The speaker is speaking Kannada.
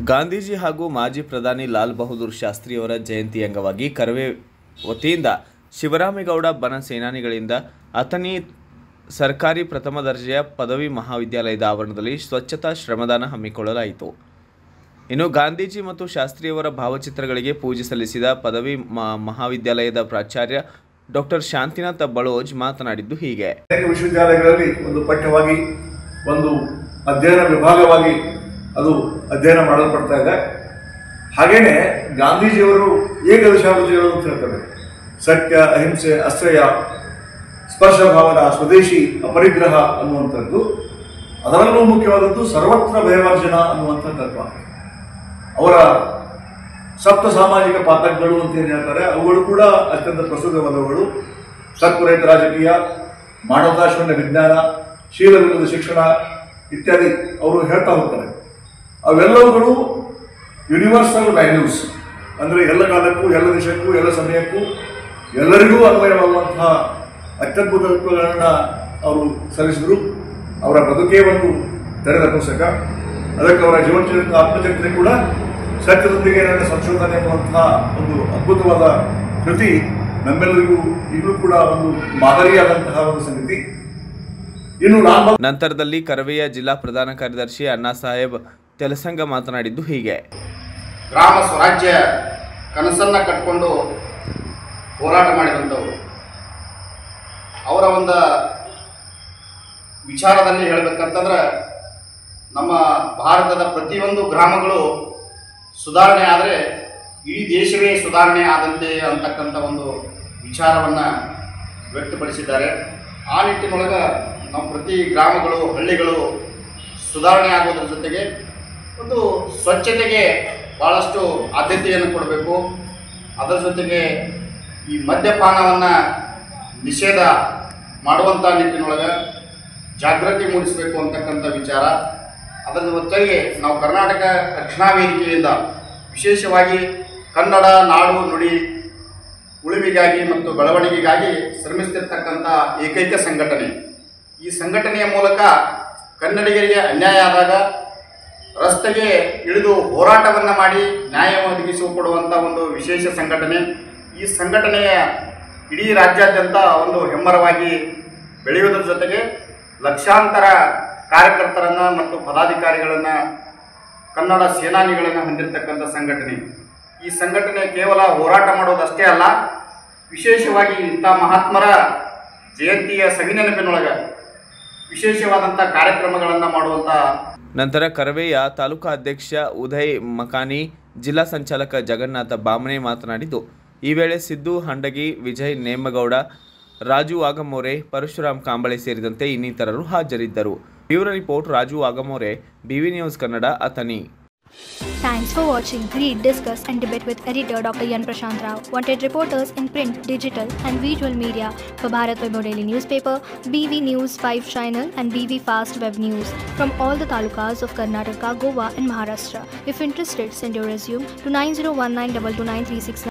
ಗಾಂಧೀಜಿ ಹಾಗೂ ಮಾಜಿ ಪ್ರಧಾನಿ ಲಾಲ್ ಬಹದ್ದೂರ್ ಶಾಸ್ತ್ರಿಯವರ ಜಯಂತಿ ಅಂಗವಾಗಿ ಕರವೇ ವತಿಯಿಂದ ಶಿವರಾಮೇಗೌಡ ಬನ ಸೇನಾನಿಗಳಿಂದ ಅಥಣಿ ಸರ್ಕಾರಿ ಪ್ರಥಮ ದರ್ಜೆಯ ಪದವಿ ಮಹಾವಿದ್ಯಾಲಯದ ಆವರಣದಲ್ಲಿ ಸ್ವಚ್ಛತಾ ಶ್ರಮದಾನ ಹಮ್ಮಿಕೊಳ್ಳಲಾಯಿತು ಇನ್ನು ಗಾಂಧೀಜಿ ಮತ್ತು ಶಾಸ್ತ್ರಿಯವರ ಭಾವಚಿತ್ರಗಳಿಗೆ ಪೂಜೆ ಸಲ್ಲಿಸಿದ ಪದವಿ ಮ- ಮಹಾವಿದ್ಯಾಲಯದ ಪ್ರಾಚಾರ್ಯ ಡಾಕ್ಟರ್ ಶಾಂತಿನಾಥ ಬಳೋಜ್ ಮಾತನಾಡಿದ್ದು ಹೀಗೆ ಅನೇಕ ವಿಶ್ವವಿದ್ಯಾಲಯಗಳಲ್ಲಿ ಒಂದು ಪಠ್ಯವಾಗಿ ಒಂದು ಅಧ್ಯಯನ ವಿಭಾಗವಾಗಿ ಅದು ಅಧ್ಯಯನ ಮಾಡಲ್ಪಡ್ತಾ ಇದೆ ಹಾಗೇನೆ ಗಾಂಧೀಜಿಯವರು ಏಕದಶಾಬ್ದಿಗಳು ಅಂತ ಹೇಳ್ತಾರೆ ಸತ್ಯ ಅಹಿಂಸೆ ಅಶ್ರಯ ಸ್ಪರ್ಶ ಭಾವನ ಸ್ವದೇಶಿ ಅಪರಿಗ್ರಹ ಅನ್ನುವಂಥದ್ದು ಅದರಲ್ಲೂ ಮುಖ್ಯವಾದದ್ದು ಸರ್ವತ್ರ ಭಯವರ್ಜನ ಅನ್ನುವಂಥ ತತ್ವ ಅವರ ಸಪ್ತ ಸಾಮಾಜಿಕ ಪಾತಕಗಳು ಅಂತ ಏನು ಹೇಳ್ತಾರೆ ಅವುಗಳು ಕೂಡ ಅತ್ಯಂತ ಪ್ರಸ್ತುತವಾದವುಗಳು ಸತ್ಪುರಹಿತ ರಾಜಕೀಯ ಮಾನವತಾಶೂನ್ಯ ವಿಜ್ಞಾನ ಶೀಲ ವಿರುದ್ಧ ಶಿಕ್ಷಣ ಇತ್ಯಾದಿ ಅವರು ಹೇಳ್ತಾ ಹೋಗ್ತಾರೆ ಅವೆಲ್ಲವುಗಳು ಯೂನಿವರ್ಸಲ್ ವ್ಯಾಲ್ಯೂಸ್ ಅಂದರೆ ಎಲ್ಲ ಕಾಲಕ್ಕೂ ಎಲ್ಲ ದೇಶಕ್ಕೂ ಎಲ್ಲ ಸಮಯಕ್ಕೂ ಎಲ್ಲರಿಗೂ ಅನ್ವಯವಾಗುವಂತಹ ಅತ್ಯದ್ಭುತ ತತ್ವಗಳನ್ನು ಅವರು ಸಲ್ಲಿಸಿದರು ಅವರ ಬದುಕೇ ಒಂದು ತೆರೆದ ಪುಸ್ತಕ ಅದಕ್ಕೆ ಅವರ ಜೀವನ ಚರಿತ್ರೆ ಆತ್ಮಚರಿತ್ರೆ ಕೂಡ ಸತ್ಯದೊಂದಿಗೆ ನನ್ನ ಸಂಶೋಧನೆ ಎನ್ನುವಂತಹ ಒಂದು ಅದ್ಭುತವಾದ ಕೃತಿ ನಮ್ಮೆಲ್ಲರಿಗೂ ಈಗಲೂ ಕೂಡ ಒಂದು ಮಾದರಿಯಾದಂತಹ ಒಂದು ಸಂಗತಿ ಇನ್ನು ಲಾಲ್ ನಂತರದಲ್ಲಿ ಕರವೆಯ ಜಿಲ್ಲಾ ಪ್ರಧಾನ ಕಾರ್ಯದರ್ಶಿ ಅಣ್ಣಾ ಸಾಹೇಬ್ ತೆಲಸಂಗ ಮಾತನಾಡಿದ್ದು ಹೀಗೆ ಗ್ರಾಮ ಸ್ವರಾಜ್ಯ ಕನಸನ್ನು ಕಟ್ಕೊಂಡು ಹೋರಾಟ ಮಾಡಿದಂಥವ್ರು ಅವರ ಒಂದು ವಿಚಾರದಲ್ಲಿ ಹೇಳಬೇಕಂತಂದ್ರೆ ನಮ್ಮ ಭಾರತದ ಪ್ರತಿಯೊಂದು ಗ್ರಾಮಗಳು ಸುಧಾರಣೆ ಆದರೆ ಇಡೀ ದೇಶವೇ ಸುಧಾರಣೆ ಆದಂತೆ ಅಂತಕ್ಕಂಥ ಒಂದು ವಿಚಾರವನ್ನು ವ್ಯಕ್ತಪಡಿಸಿದ್ದಾರೆ ಆ ನಿಟ್ಟಿನೊಳಗೆ ನಾವು ಪ್ರತಿ ಗ್ರಾಮಗಳು ಹಳ್ಳಿಗಳು ಸುಧಾರಣೆ ಆಗೋದ್ರ ಜೊತೆಗೆ ಒಂದು ಸ್ವಚ್ಛತೆಗೆ ಭಾಳಷ್ಟು ಆದ್ಯತೆಯನ್ನು ಕೊಡಬೇಕು ಅದರ ಜೊತೆಗೆ ಈ ಮದ್ಯಪಾನವನ್ನು ನಿಷೇಧ ಮಾಡುವಂಥ ನಿಟ್ಟಿನೊಳಗೆ ಜಾಗೃತಿ ಮೂಡಿಸಬೇಕು ಅಂತಕ್ಕಂಥ ವಿಚಾರ ಅದರ ಜೊತೆಗೆ ನಾವು ಕರ್ನಾಟಕ ರಕ್ಷಣಾ ವೇದಿಕೆಯಿಂದ ವಿಶೇಷವಾಗಿ ಕನ್ನಡ ನಾಡು ನುಡಿ ಉಳಿವಿಗಾಗಿ ಮತ್ತು ಬೆಳವಣಿಗೆಗಾಗಿ ಶ್ರಮಿಸ್ತಿರ್ತಕ್ಕಂಥ ಏಕೈಕ ಸಂಘಟನೆ ಈ ಸಂಘಟನೆಯ ಮೂಲಕ ಕನ್ನಡಿಗರಿಗೆ ಅನ್ಯಾಯ ಆದಾಗ ರಸ್ತೆಗೆ ಇಳಿದು ಹೋರಾಟವನ್ನು ಮಾಡಿ ನ್ಯಾಯ ಒದಗಿಸಿಕೊಡುವಂಥ ಒಂದು ವಿಶೇಷ ಸಂಘಟನೆ ಈ ಸಂಘಟನೆಯ ಇಡೀ ರಾಜ್ಯಾದ್ಯಂತ ಒಂದು ಹೆಮ್ಮರವಾಗಿ ಬೆಳೆಯುವುದರ ಜೊತೆಗೆ ಲಕ್ಷಾಂತರ ಕಾರ್ಯಕರ್ತರನ್ನು ಮತ್ತು ಪದಾಧಿಕಾರಿಗಳನ್ನು ಕನ್ನಡ ಸೇನಾನಿಗಳನ್ನು ಹೊಂದಿರತಕ್ಕಂಥ ಸಂಘಟನೆ ಈ ಸಂಘಟನೆ ಕೇವಲ ಹೋರಾಟ ಮಾಡೋದಷ್ಟೇ ಅಲ್ಲ ವಿಶೇಷವಾಗಿ ಇಂಥ ಮಹಾತ್ಮರ ಜಯಂತಿಯ ಸವಿನೆನಪಿನೊಳಗೆ ವಿಶೇಷವಾದಂಥ ಕಾರ್ಯಕ್ರಮಗಳನ್ನು ಮಾಡುವಂಥ ನಂತರ ಕರವೆಯ ತಾಲೂಕಾ ಅಧ್ಯಕ್ಷ ಉದಯ್ ಮಕಾನಿ ಜಿಲ್ಲಾ ಸಂಚಾಲಕ ಜಗನ್ನಾಥ ಬಾಮನೆ ಮಾತನಾಡಿದ್ದು ಈ ವೇಳೆ ಸಿದ್ದು ಹಂಡಗಿ ವಿಜಯ್ ನೇಮಗೌಡ ರಾಜು ಆಗಮೋರೆ ಪರಶುರಾಮ್ ಕಾಂಬಳೆ ಸೇರಿದಂತೆ ಇನ್ನಿತರರು ಹಾಜರಿದ್ದರು ಬ್ಯೂರೋ ರಿಪೋರ್ಟ್ ರಾಜು ಆಗಮೋರೆ BV news Kannada Athani Thanks for watching. Read, discuss, and debate with editor Dr. Yan Prashant Rao. Wanted reporters in print, digital, and visual media for Bharat Vaibhav Daily Newspaper, BV News 5 Channel, and BV Fast Web News from all the talukas of Karnataka, Goa, and Maharashtra. If interested, send your resume to 9019229369.